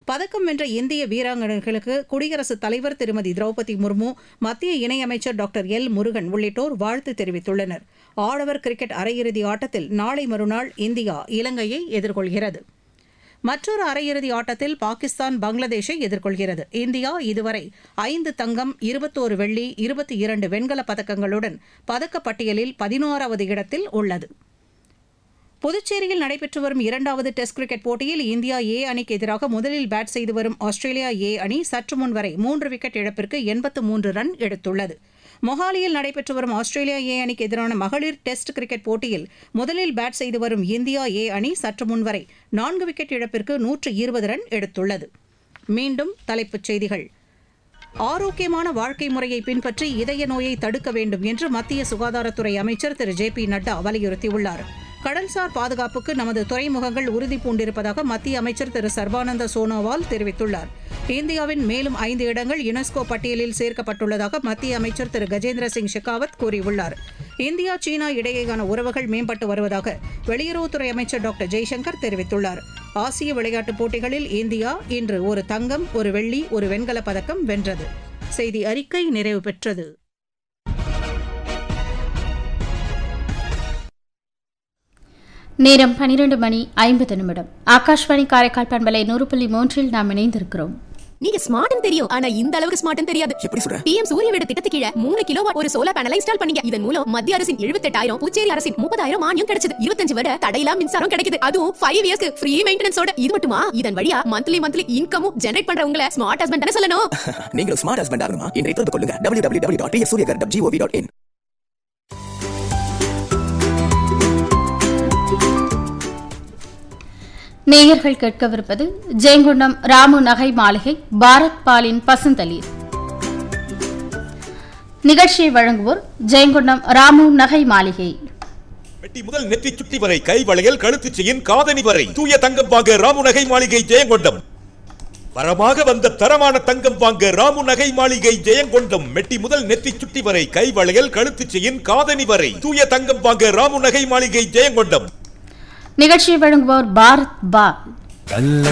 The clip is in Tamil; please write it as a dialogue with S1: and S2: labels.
S1: பதக்கம் வென்ற இந்திய வீராங்கனைகளுக்கு குடியரசுத் தலைவர் திருமதி திரௌபதி முர்மு மத்திய இணையமைச்சர் டாக்டர் எல் முருகன் உள்ளிட்டோர் வாழ்த்து தெரிவித்துள்ளனர் ஆடவர் கிரிக்கெட் அரையிறுதி ஆட்டத்தில் நாளை மறுநாள் இந்தியா இலங்கையை எதிர்கொள்கிறது மற்றொரு அரையிறுதி ஆட்டத்தில் பாகிஸ்தான் பங்களாதேஷை எதிர்கொள்கிறது இந்தியா இதுவரை ஐந்து தங்கம் இருபத்தோரு வெள்ளி இருபத்தி இரண்டு வெண்கலப் பதக்கங்களுடன் பதக்கப்பட்டியலில் பதினோராவது இடத்தில் உள்ளது புதுச்சேரியில் நடைபெற்று வரும் இரண்டாவது டெஸ்ட் கிரிக்கெட் போட்டியில் இந்தியா ஏ அணிக்கு எதிராக முதலில் பேட் செய்து வரும் ஆஸ்திரேலியா ஏ அணி சற்று முன் வரை மூன்று விக்கெட் இழப்பிற்கு எண்பத்து மூன்று ரன் எடுத்துள்ளது மொஹாலியில் நடைபெற்று வரும் ஆஸ்திரேலியா ஏ அணிக்கு எதிரான மகளிர் டெஸ்ட் கிரிக்கெட் போட்டியில் முதலில் பேட் செய்து வரும் இந்தியா ஏ அணி சற்று முன் வரை நான்கு விக்கெட் இழப்பிற்கு நூற்று இருபது ரன் எடுத்துள்ளது மீண்டும் தலைப்புச் செய்திகள் ஆரோக்கியமான வாழ்க்கை முறையை பின்பற்றி இதய நோயை தடுக்க வேண்டும் என்று மத்திய சுகாதாரத்துறை அமைச்சர் திரு ஜே பி நட்டா வலியுறுத்தியுள்ளார் கடல்சார் பாதுகாப்புக்கு நமது துறைமுகங்கள் உறுதி பூண்டிருப்பதாக மத்திய அமைச்சர் திரு சர்பானந்த சோனோவால் தெரிவித்துள்ளார் இந்தியாவின் மேலும் ஐந்து இடங்கள் யுனெஸ்கோ பட்டியலில் சேர்க்கப்பட்டுள்ளதாக மத்திய அமைச்சர் திரு கஜேந்திர சிங் ஷெகாவத் கூறியுள்ளார் இந்தியா சீனா இடையேயான உறவுகள் மேம்பட்டு வருவதாக வெளியுறவுத்துறை அமைச்சர் டாக்டர் ஜெய்சங்கர் தெரிவித்துள்ளார் ஆசிய விளையாட்டுப் போட்டிகளில் இந்தியா இன்று ஒரு தங்கம் ஒரு வெள்ளி ஒரு வெண்கலப் பதக்கம் வென்றது செய்தி அறிக்கை நிறைவு பெற்றது
S2: நேரம் பனிரெண்டு மணி ஐம்பது நிமிடம் ஆகாஷ்வாணி காரைக்கால் பண்பலை நூறு புள்ளி மூன்றில் நாம் இணைந்திருக்கிறோம்
S3: நீங்க ஸ்மார்ட்னு தெரியும் ஆனா இந்த அளவுக்கு ஸ்மார்ட்னு தெரியாது
S4: எப்படி சொல்ற
S3: பிஎம் சூரிய வீடு திட்டத்து கீழ மூணு கிலோ ஒரு சோலார் பேனலை இன்ஸ்டால் பண்ணீங்க இதன் மூலம் மத்திய அரசின் எழுபத்தெட்டாயிரம் புதுச்சேரி அரசின் முப்பதாயிரம் மானியம் கிடைச்சது இருபத்தஞ்சு வரை தடையில்லா மின்சாரம் கிடைக்குது அதுவும் ஃபைவ் இயர்ஸ்க்கு ஃப்ரீ மெயின்டெனன்ஸோட இது மட்டுமா இதன் வழியா மந்த்லி மந்த்லி இன்கமும் ஜெனரேட் பண்றவங்கள ஸ்மார்ட் ஹஸ்பண்ட் தானே சொல்லணும்
S4: நீங்களும் ஸ்மார்ட் ஹஸ்பண்ட் ஆகணுமா இன்றைய தொடர்பு கொள்ளுங்க W W W dot Suryaghar dot G O V dot in
S2: நேயர்கள் கேட்கவிருப்பது ஜெயங்கொண்டம் ராமு நகை மாளிகை பாரத் பாலின் பசுந்தளிர் நிகழ்ச்சியை வழங்குவோர் ஜெயங்கொண்டம் ராமு நகை மாளிகை
S5: வெட்டி முதல் நெற்றி சுட்டி வரை கை வளையல் கழுத்து செயின் காதணி வரை தூய தங்கம் வாங்க ராமு நகை மாளிகை ஜெயங்கொண்டம் வரமாக வந்த தரமான தங்கம் வாங்க ராமு நகை மாளிகை ஜெயங்கொண்டம் மெட்டி முதல் நெற்றி சுட்டி வரை கை வளையல் கழுத்து செயின் காதணி வரை தூய தங்கம் வாங்க ராமு நகை மாளிகை ஜெயங்கொண்டம்
S2: நிகழ்ச்சியை வழங்குவோர் பாரத் பால்